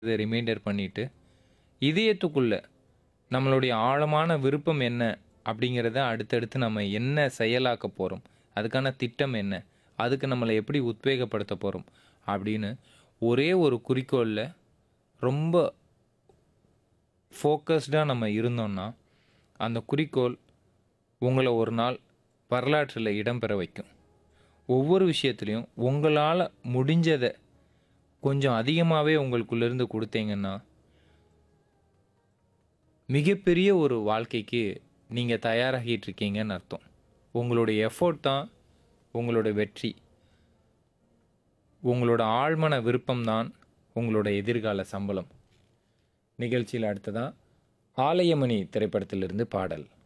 இதை ரிமைண்டர் பண்ணிட்டு இதயத்துக்குள்ள நம்மளுடைய ஆழமான விருப்பம் என்ன அப்படிங்கிறத அடுத்தடுத்து நம்ம என்ன செயலாக்க போகிறோம் அதுக்கான திட்டம் என்ன அதுக்கு நம்மளை எப்படி உத்வேகப்படுத்த போகிறோம் அப்படின்னு ஒரே ஒரு குறிக்கோளில் ரொம்ப ஃபோக்கஸ்டாக நம்ம இருந்தோம்னா அந்த குறிக்கோள் உங்களை ஒரு நாள் வரலாற்றில் இடம்பெற வைக்கும் ஒவ்வொரு விஷயத்துலையும் உங்களால் முடிஞ்சதை கொஞ்சம் அதிகமாகவே உங்களுக்குள்ளேருந்து கொடுத்தீங்கன்னா மிகப்பெரிய ஒரு வாழ்க்கைக்கு நீங்கள் தயாராகிட்டு இருக்கீங்கன்னு அர்த்தம் உங்களுடைய எஃபோர்ட் தான் உங்களோட வெற்றி உங்களோட ஆழ்மன விருப்பம்தான் உங்களோட எதிர்கால சம்பளம் நிகழ்ச்சியில் அடுத்ததான் ஆலயமணி திரைப்படத்திலிருந்து பாடல்